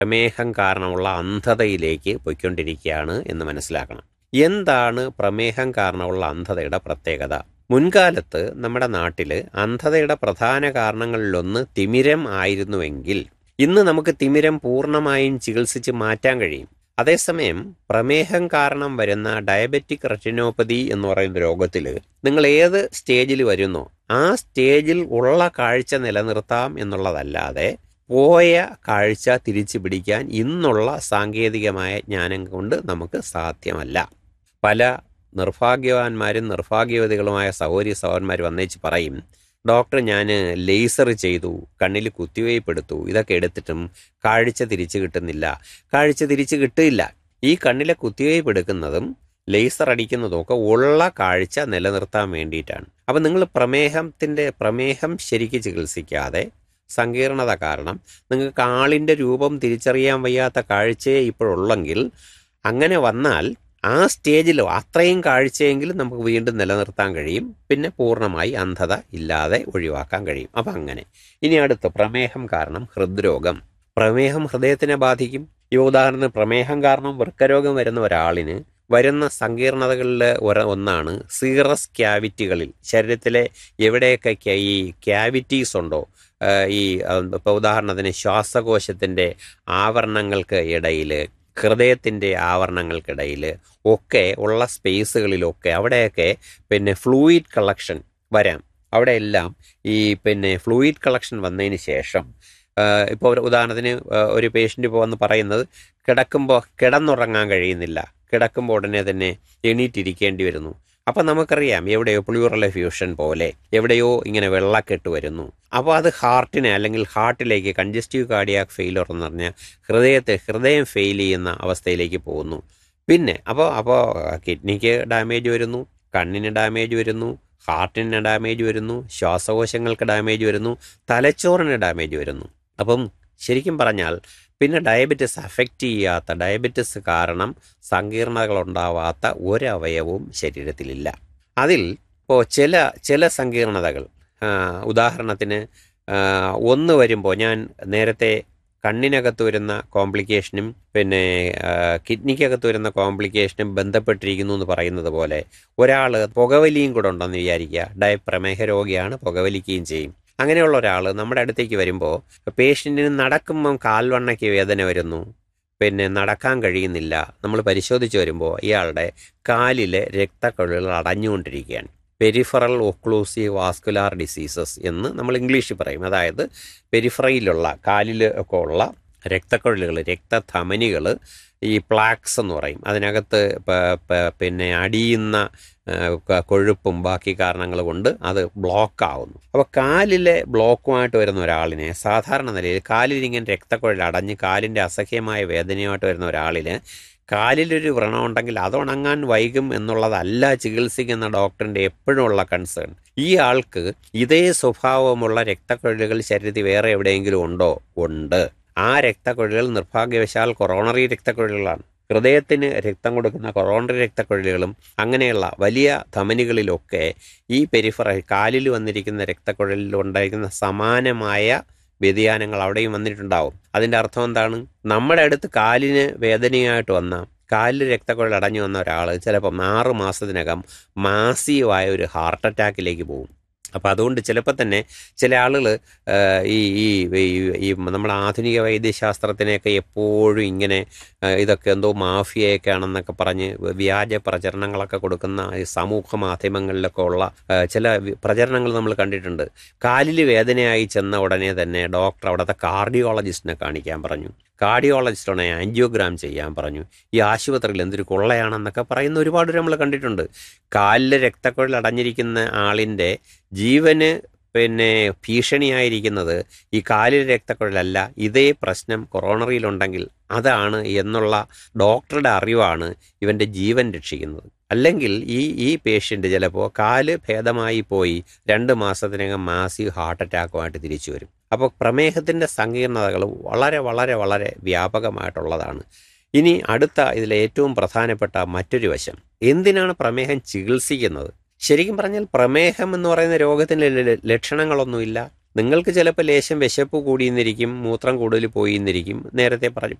പ്രമേഹം കാരണമുള്ള അന്ധതയിലേക്ക് പോയിക്കൊണ്ടിരിക്കുകയാണ് എന്ന് മനസ്സിലാക്കണം എന്താണ് പ്രമേഹം കാരണമുള്ള അന്ധതയുടെ പ്രത്യേകത മുൻകാലത്ത് നമ്മുടെ നാട്ടിൽ അന്ധതയുടെ പ്രധാന കാരണങ്ങളിലൊന്ന് തിമിരം ആയിരുന്നുവെങ്കിൽ ഇന്ന് നമുക്ക് തിമിരം പൂർണ്ണമായും ചികിത്സിച്ച് മാറ്റാൻ കഴിയും അതേസമയം പ്രമേഹം കാരണം വരുന്ന ഡയബറ്റിക് റെറ്റിനോപ്പതി എന്ന് പറയുന്ന രോഗത്തിൽ നിങ്ങൾ ഏത് സ്റ്റേജിൽ വരുന്നോ ആ സ്റ്റേജിൽ ഉള്ള കാഴ്ച നിലനിർത്താം എന്നുള്ളതല്ലാതെ പോയ കാഴ്ച തിരിച്ചു പിടിക്കാൻ ഇന്നുള്ള സാങ്കേതികമായ ജ്ഞാനം കൊണ്ട് നമുക്ക് സാധ്യമല്ല പല നിർഭാഗ്യവാന്മാരും നിർഭാഗ്യവതികളുമായ സഹോദരി സഹോദരന്മാർ വന്നേച്ച് പറയും ഡോക്ടർ ഞാൻ ലേസർ ചെയ്തു കണ്ണിൽ കുത്തിവയ്പ് എടുത്തു ഇതൊക്കെ എടുത്തിട്ടും കാഴ്ച തിരിച്ചു കിട്ടുന്നില്ല കാഴ്ച തിരിച്ചു കിട്ടില്ല ഈ കണ്ണിലെ കുത്തിവയ്പ് എടുക്കുന്നതും ലേസർ അടിക്കുന്നതും ഒക്കെ ഉള്ള കാഴ്ച നിലനിർത്താൻ വേണ്ടിയിട്ടാണ് അപ്പം നിങ്ങൾ പ്രമേഹത്തിൻ്റെ പ്രമേഹം ശരിക്ക് ചികിത്സിക്കാതെ സങ്കീർണത കാരണം നിങ്ങൾക്ക് ആളിൻ്റെ രൂപം തിരിച്ചറിയാൻ വയ്യാത്ത കാഴ്ചയെ ഇപ്പോഴുള്ളെങ്കിൽ അങ്ങനെ വന്നാൽ ആ സ്റ്റേജിലോ അത്രയും കാഴ്ചയെങ്കിലും നമുക്ക് വീണ്ടും നിലനിർത്താൻ കഴിയും പിന്നെ പൂർണ്ണമായി അന്ധത ഇല്ലാതെ ഒഴിവാക്കാൻ കഴിയും അപ്പം അങ്ങനെ ഇനി അടുത്ത് പ്രമേഹം കാരണം ഹൃദ്രോഗം പ്രമേഹം ഹൃദയത്തിനെ ബാധിക്കും ഈ ഉദാഹരണത്തിന് പ്രമേഹം കാരണം വൃക്കരോഗം വരുന്ന ഒരാളിന് വരുന്ന സങ്കീർണതകളിൽ ഒര ഒന്നാണ് സീറസ് ക്യാവിറ്റികളിൽ ശരീരത്തിലെ എവിടെയൊക്കെ ഈ ക്യാവിറ്റീസ് ഉണ്ടോ ഈ ഇപ്പോൾ ഉദാഹരണത്തിന് ശ്വാസകോശത്തിൻ്റെ ആവരണങ്ങൾക്ക് ഇടയിൽ ഹൃദയത്തിൻ്റെ ആവരണങ്ങൾക്കിടയിൽ ഒക്കെ ഉള്ള സ്പേസുകളിലൊക്കെ അവിടെയൊക്കെ പിന്നെ ഫ്ലൂയിഡ് കളക്ഷൻ വരാം അവിടെയെല്ലാം ഈ പിന്നെ ഫ്ലൂയിഡ് കളക്ഷൻ വന്നതിന് ശേഷം ഇപ്പോൾ ഒരു ഉദാഹരണത്തിന് ഒരു പേഷ്യൻ്റ് ഇപ്പോൾ വന്ന് പറയുന്നത് കിടക്കുമ്പോൾ കിടന്നുറങ്ങാൻ കഴിയുന്നില്ല കിടക്കുമ്പോൾ ഉടനെ തന്നെ എണീറ്റിരിക്കേണ്ടി വരുന്നു അപ്പം നമുക്കറിയാം എവിടെയോ പ്ലൂറൽ ഫ്യൂഷൻ പോലെ എവിടെയോ ഇങ്ങനെ വെള്ളക്കെട്ട് വരുന്നു അപ്പോൾ അത് ഹാർട്ടിനെ അല്ലെങ്കിൽ ഹാർട്ടിലേക്ക് കൺജസ്റ്റീവ് കാർഡിയാക് ഫെയിലർ എന്ന് പറഞ്ഞാൽ ഹൃദയത്തെ ഹൃദയം ഫെയിൽ ചെയ്യുന്ന അവസ്ഥയിലേക്ക് പോകുന്നു പിന്നെ അപ്പോൾ അപ്പോൾ കിഡ്നിക്ക് ഡാമേജ് വരുന്നു കണ്ണിന് ഡാമേജ് വരുന്നു ഹാർട്ടിന് ഡാമേജ് വരുന്നു ശ്വാസകോശങ്ങൾക്ക് ഡാമേജ് വരുന്നു തലച്ചോറിന് ഡാമേജ് വരുന്നു അപ്പം ശരിക്കും പറഞ്ഞാൽ പിന്നെ ഡയബറ്റിസ് അഫക്റ്റ് ചെയ്യാത്ത ഡയബറ്റിസ് കാരണം സങ്കീർണതകൾ ഉണ്ടാവാത്ത ഒരവയവും ശരീരത്തിലില്ല അതിൽ ഇപ്പോൾ ചില ചില സങ്കീർണതകൾ ഉദാഹരണത്തിന് ഒന്ന് വരുമ്പോൾ ഞാൻ നേരത്തെ കണ്ണിനകത്ത് വരുന്ന കോംപ്ലിക്കേഷനും പിന്നെ കിഡ്നിക്കകത്ത് വരുന്ന കോംപ്ലിക്കേഷനും ബന്ധപ്പെട്ടിരിക്കുന്നു എന്ന് പറയുന്നത് പോലെ ഒരാൾ പുകവലിയും കൂടെ ഉണ്ടെന്ന് വിചാരിക്കുക ഡയ പ്രമേഹ രോഗിയാണ് പുകവലിക്കുകയും ചെയ്യും അങ്ങനെയുള്ള ഒരാൾ നമ്മുടെ അടുത്തേക്ക് വരുമ്പോൾ പേഷ്യൻറ്റിന് നടക്കുമ്പം കാൽവണ്ണയ്ക്ക് വേദന വരുന്നു പിന്നെ നടക്കാൻ കഴിയുന്നില്ല നമ്മൾ പരിശോധിച്ച് വരുമ്പോൾ ഇയാളുടെ കാലിലെ രക്തക്കൊഴലുകൾ അടഞ്ഞുകൊണ്ടിരിക്കുകയാണ് പെരിഫറൽ ഒക്ലൂസീവ് വാസ്കുലാർ ഡിസീസസ് എന്ന് നമ്മൾ ഇംഗ്ലീഷിൽ പറയും അതായത് പെരിഫറയിലുള്ള കാലിൽ ഒക്കെ ഉള്ള രക്തക്കൊഴലുകൾ രക്തധമനികൾ ഈ പ്ലാക്സ് എന്ന് പറയും അതിനകത്ത് പിന്നെ അടിയുന്ന കൊഴുപ്പും ബാക്കി കാരണങ്ങൾ കൊണ്ട് അത് ബ്ലോക്ക് ആവുന്നു അപ്പോൾ കാലിലെ ബ്ലോക്കുമായിട്ട് വരുന്ന ഒരാളിനെ സാധാരണ നിലയിൽ കാലിൽ ഇങ്ങനെ രക്തക്കുഴൽ അടഞ്ഞ് കാലിൻ്റെ അസഹ്യമായ വേദനയുമായിട്ട് വരുന്ന ഒരാളിന് കാലിലൊരു വ്രണം ഉണ്ടെങ്കിൽ അത് ഉണങ്ങാൻ വൈകും എന്നുള്ളതല്ല ചികിത്സിക്കുന്ന ഡോക്ടറിൻ്റെ എപ്പോഴും ഉള്ള കൺസേൺ ഈ ആൾക്ക് ഇതേ സ്വഭാവമുള്ള രക്തക്കുഴലുകൾ ശരീരത്തിൽ വേറെ എവിടെയെങ്കിലും ഉണ്ടോ ഉണ്ട് ആ രക്തക്കുഴലുകൾ നിർഭാഗ്യവശാൽ കൊറോണറി രക്തക്കുഴലുകളാണ് ഹൃദയത്തിന് രക്തം കൊടുക്കുന്ന കൊറോണറി രക്തക്കുഴലുകളും അങ്ങനെയുള്ള വലിയ ധമനികളിലൊക്കെ ഈ പെരിഫറ കാലിൽ വന്നിരിക്കുന്ന രക്തക്കുഴലിൽ ഉണ്ടായിരിക്കുന്ന സമാനമായ വ്യതിയാനങ്ങൾ അവിടെയും വന്നിട്ടുണ്ടാവും അതിൻ്റെ അർത്ഥം എന്താണ് നമ്മുടെ അടുത്ത് കാലിന് വേദനയായിട്ട് വന്ന കാലിൽ രക്തക്കുഴൽ അടഞ്ഞു വന്ന ഒരാൾ ചിലപ്പം ആറ് മാസത്തിനകം മാസീവായ ഒരു ഹാർട്ട് അറ്റാക്കിലേക്ക് പോകും അപ്പോൾ അതുകൊണ്ട് ചിലപ്പോൾ തന്നെ ചില ആളുകൾ ഈ ഈ ഈ നമ്മുടെ ആധുനിക വൈദ്യശാസ്ത്രത്തിനെയൊക്കെ എപ്പോഴും ഇങ്ങനെ ഇതൊക്കെ എന്തോ മാഫിയയൊക്കെ ആണെന്നൊക്കെ പറഞ്ഞ് വ്യാജ പ്രചരണങ്ങളൊക്കെ കൊടുക്കുന്ന ഈ സമൂഹ മാധ്യമങ്ങളിലൊക്കെ ഉള്ള ചില പ്രചരണങ്ങൾ നമ്മൾ കണ്ടിട്ടുണ്ട് കാലിൽ വേദനയായി ചെന്ന ഉടനെ തന്നെ ഡോക്ടർ അവിടുത്തെ കാർഡിയോളജിസ്റ്റിനെ കാണിക്കാൻ പറഞ്ഞു കാർഡിയോളജിസ്റ്റോണെ ആൻജിയോഗ്രാം ചെയ്യാൻ പറഞ്ഞു ഈ ആശുപത്രിയിൽ എന്തൊരു കൊള്ളയാണെന്നൊക്കെ പറയുന്ന ഒരുപാട് നമ്മൾ കണ്ടിട്ടുണ്ട് കാലിൽ രക്തക്കുഴൽ അടഞ്ഞിരിക്കുന്ന ആളിൻ്റെ ജീവന് പിന്നെ ഭീഷണിയായിരിക്കുന്നത് ഈ കാലിൽ രക്തക്കുഴലല്ല ഇതേ പ്രശ്നം കൊറോണറിയിലുണ്ടെങ്കിൽ അതാണ് എന്നുള്ള ഡോക്ടറുടെ അറിവാണ് ഇവൻ്റെ ജീവൻ രക്ഷിക്കുന്നത് അല്ലെങ്കിൽ ഈ ഈ പേഷ്യൻ്റ് ചിലപ്പോൾ കാല് ഭേദമായി പോയി രണ്ട് മാസത്തിനകം മാസീവ് ഹാർട്ട് അറ്റാക്കുമായിട്ട് തിരിച്ചു വരും അപ്പോൾ പ്രമേഹത്തിൻ്റെ സങ്കീർണതകൾ വളരെ വളരെ വളരെ വ്യാപകമായിട്ടുള്ളതാണ് ഇനി അടുത്ത ഇതിലെ ഏറ്റവും പ്രധാനപ്പെട്ട മറ്റൊരു വശം എന്തിനാണ് പ്രമേഹം ചികിത്സിക്കുന്നത് ശരിക്കും പറഞ്ഞാൽ പ്രമേഹം എന്ന് പറയുന്ന രോഗത്തിന് ലക്ഷണങ്ങളൊന്നുമില്ല നിങ്ങൾക്ക് ചിലപ്പോൾ ലേശം വിശപ്പ് കൂടിയെന്നിരിക്കും മൂത്രം കൂടുതൽ പോയിന്നിരിക്കും നേരത്തെ പറഞ്ഞ